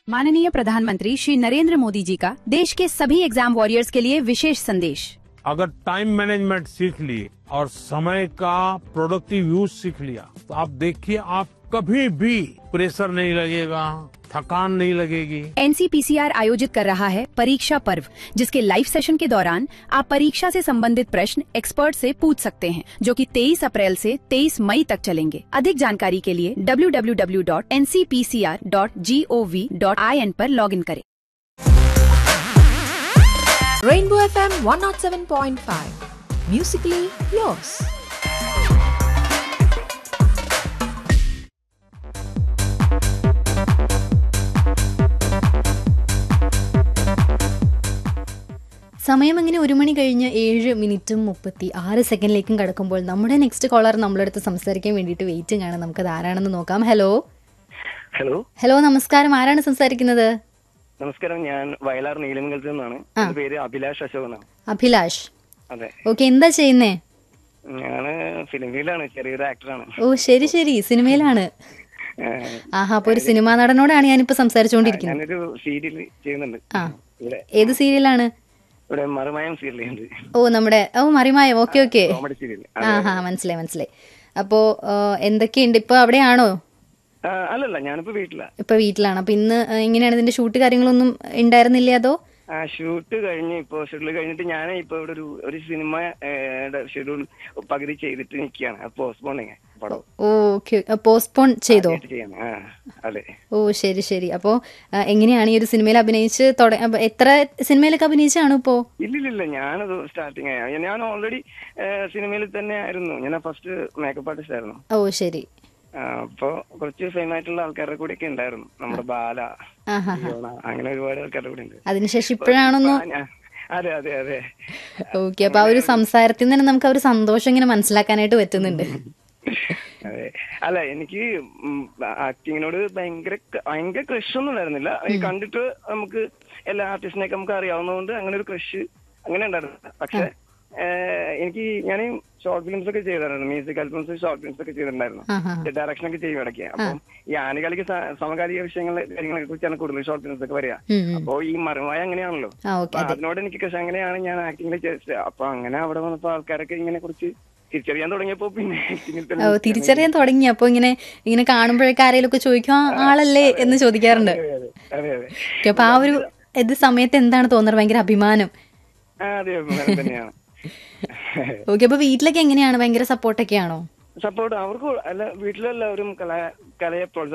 माननीय प्रधानमंत्री श्री नरेंद्र मोदी जी का देश के सभी एग्जाम वॉरियर्स के लिए विशेष संदेश अगर टाइम मैनेजमेंट सीख लिए और समय का प्रोडक्टिव यूज सीख लिया तो आप देखिए आप कभी भी प्रेशर नहीं लगेगा थकान नहीं लगेगी एनसीपीसीआर आयोजित कर रहा है परीक्षा पर्व जिसके लाइव सेशन के दौरान आप परीक्षा से संबंधित प्रश्न एक्सपर्ट से पूछ सकते हैं जो कि 23 अप्रैल से 23 मई तक चलेंगे अधिक जानकारी के लिए www.ncpcr.gov.in पर लॉगिन करें Rainbow FM 107.5. Musically yours. സമയം അങ്ങനെ ഒരു മണി കഴിഞ്ഞ് ഏഴ് മിനിറ്റും മുപ്പത്തി ആറ് സെക്കൻഡിലേക്കും കടക്കുമ്പോൾ നമ്മുടെ നെക്സ്റ്റ് കോളർ നമ്മളടുത്ത് സംസാരിക്കാൻ വേണ്ടിയിട്ട് വെയിറ്റിംഗ് ആണ് നമുക്കത് ആരാണെന്ന് നോക്കാം ഹലോ ഹലോ ഹലോ നമസ്കാരം ആരാണ് സംസാരിക്കുന്നത് നമസ്കാരം ഞാൻ വയലാർ നീലമംഗലത്ത് നിന്നാണ് എന്റെ പേര് അഭിലാഷ് അശോക് എന്നാണ് അഭിലാഷ് അതെ ഓക്കെ എന്താ ചെയ്യുന്നേ ഞാന് ഫിലിം ഫീൽഡാണ് ചെറിയൊരു ആക്ടറാണ് ഓ ശരി ശരി സിനിമയിലാണ് ഏഹ്, ആഹാ അപ്പൊ ഒരു സിനിമാ നടനോടാണ് ഞാനിപ്പോ സംസാരിച്ചുകൊണ്ടിരിക്കുന്നത് ഞാനൊരു സീരിയൽ ചെയ്യുന്നുണ്ട് ആ ഇവിടെ ഏത് സീരിയലാണ് ഇവിടെ മറുമായം സീരിയൽ ചെയ്യുന്നുണ്ട് ഓ നമ്മുടെ ഓ Marimayam okay okay comedy serial ആഹാ മനസ്സിലായി മനസ്സിലായി അപ്പോ ആ, എന്തൊക്കെയുണ്ട് ഇപ്പൊ അവിടെയാണോ അല്ലല്ല ഞാനിപ്പോ വീട്ടിലാ ഇപ്പൊ വീട്ടിലാണ് അപ്പൊ ഇന്ന് ആ, എങ്ങനെയാണ് ഇതിന്റെ ഷൂട്ട് കാര്യങ്ങളൊന്നും ഉണ്ടായിരുന്നില്ലേ അതോ ആ ഷൂട്ട് കഴിഞ്ഞ് ഇപ്പോ ഷെഡ്യൂൾ കഴിഞ്ഞിട്ട് ഞാൻ ഇപ്പൊ ഇവിടെ ഒരു ഒരു സിനിമ ഷെഡ്യൂൾ പകുതി ചെയ്തിട്ട് നിൽക്കുകയാണ് പോസ്റ്റ്പോണിങ് പടം ഓക്കെ പോസ്റ്റ്പോൺ ചെയ്തോ ആയിട്ട് ചെയ്യാണ് ആ അതെ ഓ ശരി ശരി അപ്പോ ആ, എങ്ങനെയാണ് ഈ ഒരു സിനിമയിൽ അഭിനയിച്ച് തുട അപ്പൊ എത്ര സിനിമയിലൊക്കെ അഭിനയിച്ചാണ് ഇപ്പോ ഇല്ലില്ല ഞാനത് സ്റ്റാർട്ടിങ് ആയ ഞാൻ ഓൾറെഡി സിനിമയിൽ തന്നെ ആയിരുന്നു ഞാൻ ഫസ്റ്റ് മേക്കപ്പ് ആർട്ടിസ്റ്റ് ആയിരുന്നു ഓ ശരി ആ, അപ്പൊ കുറച്ച് ഫെയിം ആയിട്ടുള്ള ആൾക്കാരുടെ കൂടെ ഒക്കെ ഉണ്ടായിരുന്നു നമ്മുടെ ബാല ആഹാ യോണ അങ്ങനെ ഒരുപാട് ആൾക്കാരുടെ കൂടെ ഉണ്ട് അതിനുശേഷം ഇപ്പോഴാണൊന്നു ആ, ഞാൻ- അതെ അതെ അതെ ഓക്കെ അപ്പൊ ആ ഒരു സംസാരത്തിൽ നിന്ന് തന്നെ നമുക്ക് ആ ഒരു സന്തോഷം ഇങ്ങനെ മനസ്സിലാക്കാനായിട്ട് പറ്റുന്നുണ്ട് അതെ അല്ല എനിക്ക് ആക്ടിങ്ങിനോട് ഭയങ്കര ക- ഭയങ്കര ക്രഷ് ഒന്നും ഉണ്ടായിരുന്നില്ല ഈ കണ്ടിട്ട് നമുക്ക് എല്ലാ ആർട്ടിസ്റ്റിനെയൊക്കെ നമുക്ക് അറിയാവുന്നതുകൊണ്ട് അങ്ങനെ ഒരു ക്രഷ് അങ്ങനെ ഉണ്ടായിരുന്നു പക്ഷെ ഏഹ്, എനിക്ക് ഞാൻ ഷോർട്ട് ഫിലിംസ് ഒക്കെ ചെയ്തിരുന്നു മ്യൂസിക് ആൽബംസ് ഷോർട്ട് ഫിലിംസ് ഒക്കെ ചെയ്തിട്ടുണ്ടായിരുന്നു ആഹാ ഡയറക്ഷൻ ഒക്കെ ചെയ്യും ഇടയ്ക്ക് അപ്പം ഈ ആനുകാലിക സ- സമകാലിക വിഷയങ്ങളെ കാര്യങ്ങളെ കുറിച്ചാണ് കൂടുതൽ ഷോർട്ട് ഫിലിംസ് ഒക്കെ വരിക ഉം, ഉം. അപ്പോ ഈ മറുമായ അങ്ങനെയാണല്ലോ ആ ഓക്കെ അപ്പൊ അതിനോട് എനിക്ക് പക്ഷെ അങ്ങനെയാണ് ഞാൻ ആക്ടിങ്ങിൽ ചേച്ചത് അപ്പൊ അങ്ങനെ അവിടെ വന്നപ്പോ ആൾക്കാരൊക്കെ ഇങ്ങനെ കുറിച്ച് തിരിച്ചറിയാൻ തുടങ്ങിയപ്പോ പിന്നെ acting ൽ തന്നെ ഓ തിരിച്ചറിയാൻ തുടങ്ങി അപ്പൊ ഇങ്ങനെ ഇങ്ങനെ കാണുമ്പോഴൊക്കെ ആരെങ്കിലും ഒക്കെ ചോദിക്കും "ആ, ആളല്ലേ എന്ന് ചോദിക്കാറുണ്ട് അതെ അതെ അതെ അതെ ഓക്കെ അപ്പൊ ആ ഒരു ഇത് സമയത്ത് എന്താണ് തോന്നുന്നത് ഭയങ്കര അഭിമാനം ആ, അതെ അഭിമാനം തന്നെയാണ് ഓക്കെ അപ്പൊ വീട്ടിലൊക്കെ എങ്ങനെയാണ് ഭയങ്കര സപ്പോർട്ടൊക്കെ ആണോ സപ്പോർട്ട് അവർക്ക് അല്ല വീട്ടിലെല്ലാവരും കല കലയെ പ്രോത്സാഹിപ്പിക്കും